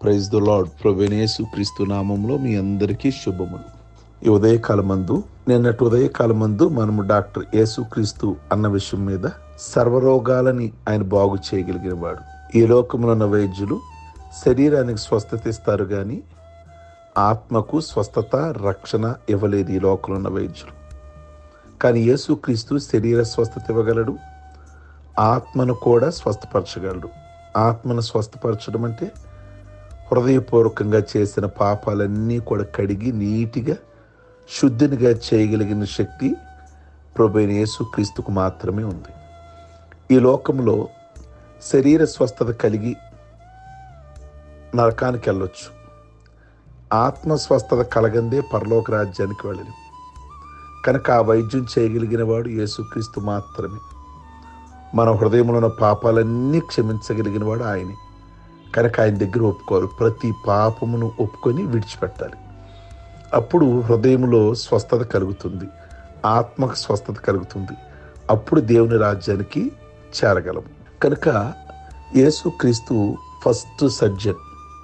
praise the lord ప్రవేణేసు క్రీస్తు నామంలో మీ అందరికీ శుభములు ఈ ఉదయకాలమందు నిన్నటి ఉదయకాలమందు మనము డాక్టర్ యేసు క్రీస్తు అన్న విషయం మీద సర్వరోగాలని ఆయన బాగు చేయగలిగిన వాడు ఈ లోకములో ఉన్న వైద్యులు శరీరానికి స్వస్థత ఇస్తారు కానీ ఆత్మకు స్వస్థత రక్షణ ఇవ్వలేదు ఈ లోకంలో ఉన్న వైద్యులు కానీ యేసుక్రీస్తు శరీర స్వస్థత ఇవ్వగలడు ఆత్మను కూడా స్వస్థపరచగలడు ఆత్మను స్వస్థపరచడం అంటే హృదయపూర్వకంగా చేసిన పాపాలన్నీ కూడా కడిగి నీటిగా శుద్ధినిగా చేయగలిగిన శక్తి ప్రభైన యేసుక్రీస్తుకు మాత్రమే ఉంది ఈ లోకంలో శరీర స్వస్థత కలిగి నరకానికి వెళ్ళొచ్చు ఆత్మ స్వస్థత కలగందే పరలోక రాజ్యానికి వెళ్ళలేం కనుక ఆ వైద్యం చేయగలిగిన వాడు యేసుక్రీస్తు మాత్రమే మన హృదయంలో ఉన్న పాపాలన్నీ క్షమించగలిగిన వాడు ఆయనే కనుక ఆయన దగ్గర ఒప్పుకోరు ప్రతి పాపమును ఒప్పుకొని విడిచిపెట్టాలి అప్పుడు హృదయంలో స్వస్థత కలుగుతుంది ఆత్మకు స్వస్థత కలుగుతుంది అప్పుడు దేవుని రాజ్యానికి చేరగలము కనుక యేసుక్రీస్తు ఫస్ట్ సర్జన్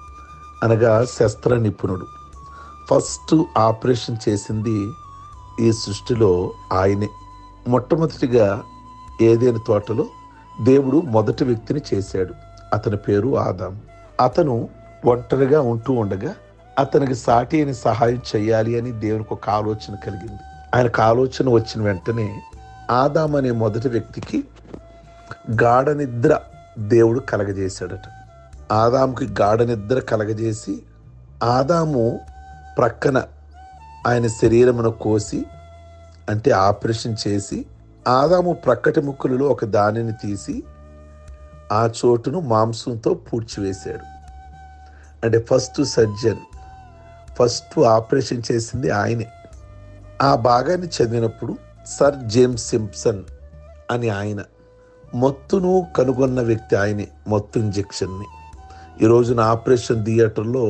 అనగా శస్త్ర నిపుణుడు ఫస్ట్ ఆపరేషన్ చేసింది ఈ సృష్టిలో ఆయనే మొట్టమొదటిగా ఏదైనా తోటలో దేవుడు మొదటి వ్యక్తిని చేశాడు అతని పేరు ఆదాం అతను ఒంటరిగా ఉంటూ ఉండగా అతనికి సాటి అయిన సహాయం చేయాలి అని దేవునికి ఒక ఆలోచన కలిగింది ఆయనకు ఆలోచన వచ్చిన వెంటనే ఆదాం అనే మొదటి వ్యక్తికి గాఢ నిద్ర దేవుడు కలగజేశాడట ఆదాముకి గాఢ నిద్ర కలగజేసి ఆదాము ప్రక్కన ఆయన శరీరమును కోసి అంటే ఆపరేషన్ చేసి ఆదాము ప్రక్కటి ముక్కులలో ఒక దానిని తీసి ఆ చోటును మాంసంతో పూడ్చివేశాడు అంటే ఫస్ట్ సర్జన్ ఫస్ట్ ఆపరేషన్ చేసింది ఆయనే ఆ భాగాన్ని చదివినప్పుడు సర్ జేమ్స్ సింప్సన్ అని ఆయన మొత్తును కనుగొన్న వ్యక్తి ఆయనే మొత్తు ఇంజెక్షన్ని ఈ రోజున ఆపరేషన్ థియేటర్లో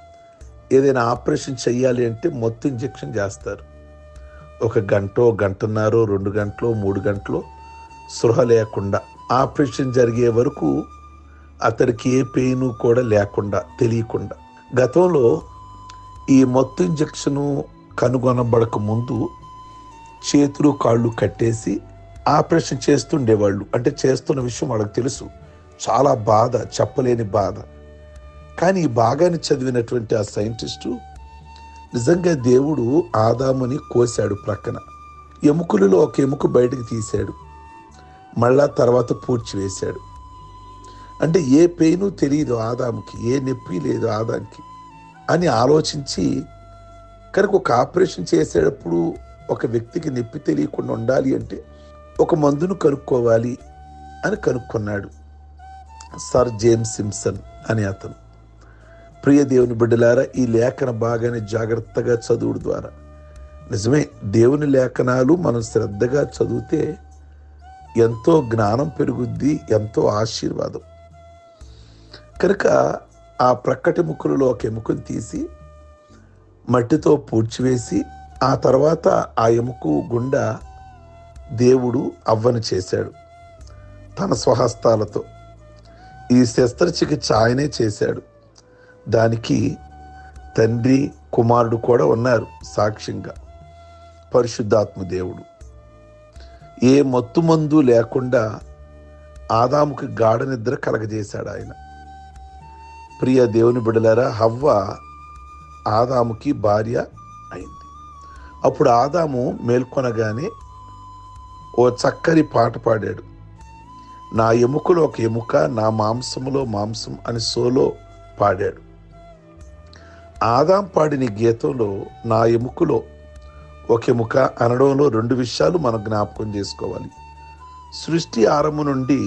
ఏదైనా ఆపరేషన్ చెయ్యాలి అంటే మొత్తం ఇంజెక్షన్ చేస్తారు ఒక గంట గంటన్నర రెండు గంటలు మూడు గంటలు సృహ లేకుండా ఆపరేషన్ జరిగే వరకు అతడికి ఏ పెయిన్ కూడా లేకుండా తెలియకుండా గతంలో ఈ మొత్తం ఇంజెక్షను కనుగొనబడక ముందు చేతులు కాళ్ళు కట్టేసి ఆపరేషన్ చేస్తుండేవాళ్ళు అంటే చేస్తున్న విషయం వాళ్ళకి తెలుసు చాలా బాధ చెప్పలేని బాధ కానీ ఈ భాగాన్ని చదివినటువంటి ఆ సైంటిస్టు నిజంగా దేవుడు ఆదాముని కోశాడు ప్రక్కన ఎముకలలో ఒక ఎముక బయటకు తీశాడు మళ్ళా తర్వాత పూడ్చివేశాడు అంటే ఏ పెయిన్ తెలియదు ఆదాముకి ఏ నొప్పి లేదు ఆదాంకి అని ఆలోచించి కనుక ఒక ఆపరేషన్ చేసేటప్పుడు ఒక వ్యక్తికి నొప్పి తెలియకుండా ఉండాలి అంటే ఒక మందును కనుక్కోవాలి అని కనుక్కున్నాడు సర్ జేమ్స్ సింప్సన్ అని అతను ప్రియ దేవుని బిడ్డలారా ఈ లేఖన బాగానే జాగ్రత్తగా చదువుడు ద్వారా నిజమే దేవుని లేఖనాలు మనం శ్రద్ధగా చదివితే ఎంతో జ్ఞానం పెరుగుద్ది ఎంతో ఆశీర్వాదం కనుక ఆ ప్రక్కటి ముక్కులలో ఒక ఎముకను తీసి మట్టితో పూడ్చివేసి ఆ తర్వాత ఆ ఎముకు గుండా దేవుడు అవ్వను చేశాడు తన స్వహస్తాలతో ఈ శస్త్రచికిత్స ఆయనే చేశాడు దానికి తండ్రి కుమారుడు కూడా ఉన్నారు సాక్ష్యంగా పరిశుద్ధాత్మ దేవుడు ఏ మత్తు మందు లేకుండా ఆదాముకి గాఢ నిద్ర కలగజేశాడు ఆయన ప్రియ దేవుని బిడలారా హవ్వ ఆదాముకి భార్య అయింది అప్పుడు ఆదాము మేల్కొనగానే ఓ చక్కని పాట పాడాడు నా ఎముకలో ఒక ఎముక నా మాంసములో మాంసం అని సోలో పాడాడు ఆదాం పాడిన గీతంలో నా ఎముకలో ఒక ఎముక అనడంలో రెండు విషయాలు మనం జ్ఞాపకం చేసుకోవాలి సృష్టి ఆరంభం నుండి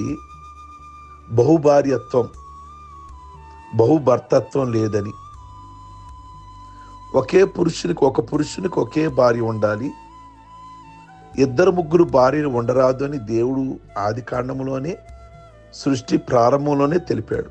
బహుభార్యత్వం బహుభర్తత్వం లేదని ఒకే పురుషునికి ఒక పురుషునికి ఒకే భార్య ఉండాలి ఇద్దరు ముగ్గురు భార్యలు ఉండరాదు అని దేవుడు ఆది కాండములోనే సృష్టి ప్రారంభంలోనే తెలిపాడు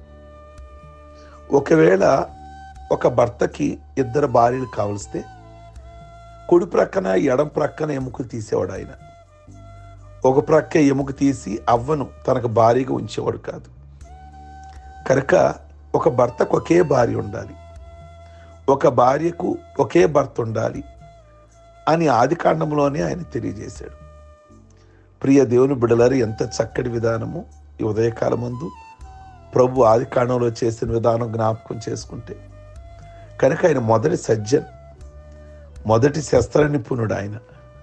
ఒకవేళ ఒక భర్తకి ఇద్దరు భార్యలు కావలిస్తే కుడి ప్రక్కన ఎడం ప్రక్కన ఎముకలు తీసేవాడు ఆయన ఒక ప్రక్క ఎముక తీసి అవ్వను తనకు భారీగా ఉంచేవాడు కాదు కనుక ఒక భర్తకు ఒకే భార్య ఉండాలి ఒక భార్యకు ఒకే భర్త ఉండాలి అని ఆది కాండంలోనే ఆయన తెలియజేశాడు ప్రియ దేవుని బిడలారు ఎంత చక్కటి విధానము ఈ ఉదయకాలమందు ప్రభు ఆది కాండంలో చేసిన విధానం జ్ఞాపకం చేసుకుంటే కనుక ఆయన మొదటి సజ్జన్ మొదటి శస్త్ర నిపుణుడు ఆయన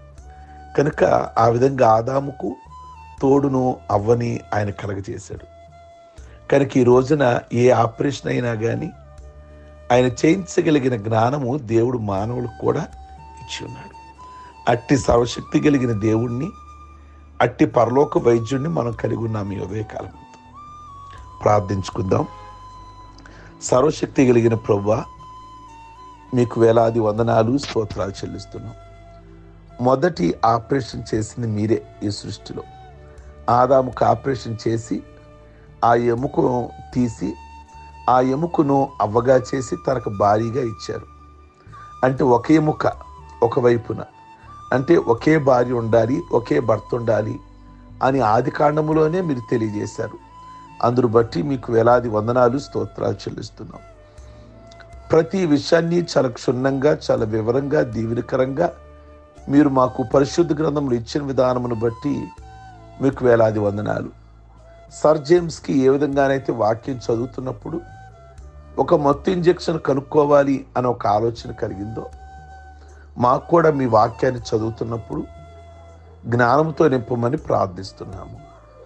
కనుక ఆ విధంగా ఆదాముకు తోడును అవ్వని ఆయన కలగజేశాడు కనుక ఈ రోజున ఏ ఆపరేషన్ అయినా కానీ ఆయన చేయించగలిగిన జ్ఞానము దేవుడు మానవులకు కూడా ఇచ్చి ఉన్నాడు అట్టి సర్వశక్తి కలిగిన దేవుణ్ణి అట్టి పరలోక వైద్యుణ్ణి మనం కలిగి ఉన్నాం ఈ ఉదయకాలం ప్రార్థించుకుందాం సర్వశక్తి కలిగిన ప్రభువా మీకు వేలాది వందనాలు స్తోత్రాలు చెల్లిస్తున్నాం మొదటి ఆపరేషన్ చేసింది మీరే ఈ సృష్టిలో ఆదాముకు ఆపరేషన్ చేసి ఆ ఎముకను తీసి ఆ ఎముకను అవ్వగా చేసి తనకు భారీగా ఇచ్చారు అంటే ఒక ఎముక ఒకవైపున అంటే ఒకే భార్య ఉండాలి ఒకే భర్త ఉండాలి అని ఆది కాండములోనే మీరు తెలియజేశారు అందును బట్టి మీకు వేలాది వందనాలు స్తోత్రాలు చెల్లిస్తున్నాం ప్రతి విషయాన్ని చాలా క్షుణ్ణంగా చాలా వివరంగా దీవెనకరంగా మీరు మాకు పరిశుద్ధ గ్రంథంలో ఇచ్చిన విధానమును బట్టి మీకు వేలాది వందనాలు సర్ జేమ్స్కి ఏ విధంగానైతే వాక్యం చదువుతున్నప్పుడు ఒక మత్తు ఇంజెక్షన్ కనుక్కోవాలి అనే ఒక ఆలోచన కలిగిందో మాకు కూడా మీ వాక్యాన్ని చదువుతున్నప్పుడు జ్ఞానంతో నింపమని ప్రార్థిస్తున్నాము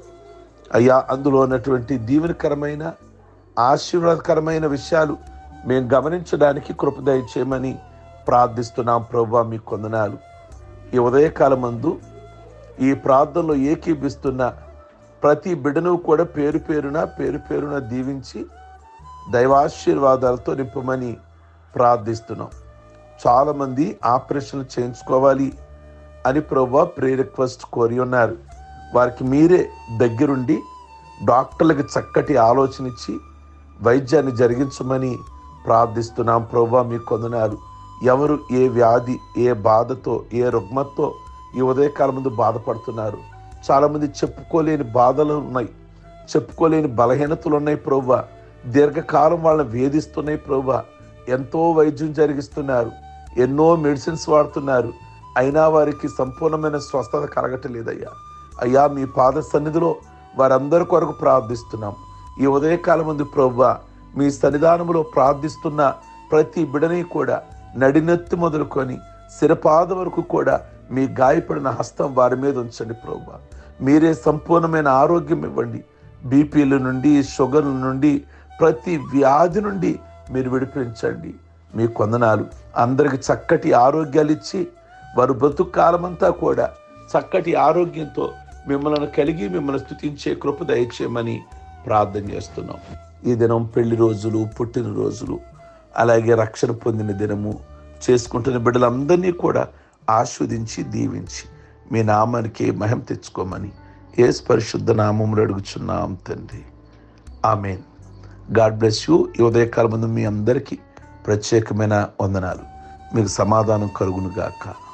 అయ్యా అందులో ఉన్నటువంటి దీవెనకరమైన ఆశీర్వాదకరమైన విషయాలు మేము గమనించడానికి కృప దయచేయమని ప్రార్థిస్తున్నాం ప్రభు మీ కొందనాలు ఈ ఉదయకాలమందు ఈ ప్రార్థనలో ఏకీభిస్తున్న ప్రతి బిడను కూడా పేరు పేరున పేరు పేరున దీవించి దైవాశీర్వాదాలతో నింపమని ప్రార్థిస్తున్నాం చాలామంది ఆపరేషన్లు చేయించుకోవాలి అని ప్రభు ప్రే రిక్వెస్ట్ కోరి ఉన్నారు వారికి మీరే దగ్గరుండి డాక్టర్లకు చక్కటి ఆలోచన ఇచ్చి వైద్యాన్ని జరిగించమని ప్రార్థిస్తున్నాం ప్రభు మీ కొందనాలు ఎవరు ఏ వ్యాధి ఏ బాధతో ఏ రుగ్మతో ఈ ఉదయకాలం ముందు బాధపడుతున్నారు చాలామంది చెప్పుకోలేని బాధలు ఉన్నాయి చెప్పుకోలేని బలహీనతలు ఉన్నాయి ప్రభు దీర్ఘకాలం వాళ్ళని వేధిస్తున్నాయి ప్రభు ఎంతో వైద్యం జరిగిస్తున్నారు ఎన్నో మెడిసిన్స్ వాడుతున్నారు అయినా వారికి సంపూర్ణమైన స్వస్థత కలగటలేదయ్యా అయ్యా మీ పాద సన్నిధిలో వారందరి కొరకు ప్రార్థిస్తున్నాం ఈ ఉదయకాలం ముందు ప్రభు మీ సన్నిధానంలో ప్రార్థిస్తున్న ప్రతి బిడని కూడా నడినెత్తి మొదలుకొని శిరపాద వరకు కూడా మీ గాయపడిన హస్తం వారి మీద ఉంచండి ప్రభు మీరే సంపూర్ణమైన ఆరోగ్యం ఇవ్వండి బీపీల నుండి షుగర్ల నుండి ప్రతి వ్యాధి నుండి మీరు విడిపించండి మీ కొందనాలు అందరికి చక్కటి ఆరోగ్యాలు ఇచ్చి వారు బ్రతుకు కాలమంతా కూడా చక్కటి ఆరోగ్యంతో మిమ్మల్ని కలిగి మిమ్మల్ని స్థుతించే కృప దయచేయమని ప్రార్థన చేస్తున్నాం ఈ దినం పెళ్లి రోజులు పుట్టినరోజులు అలాగే రక్షణ పొందిన దినము చేసుకుంటున్న బిడ్డలందరినీ కూడా ఆస్వాదించి దీవించి మీ నామానికి మహిమ తెచ్చుకోమని ఏ పరిశుద్ధ నామములు అడుగుచున్నాం తండ్రి ఆమెన్ గాడ్ బ్లెస్ యూ ఈ ఉదయకాలం ముందు మీ అందరికీ ప్రత్యేకమైన వందనాలు మీకు సమాధానం కలుగును గాక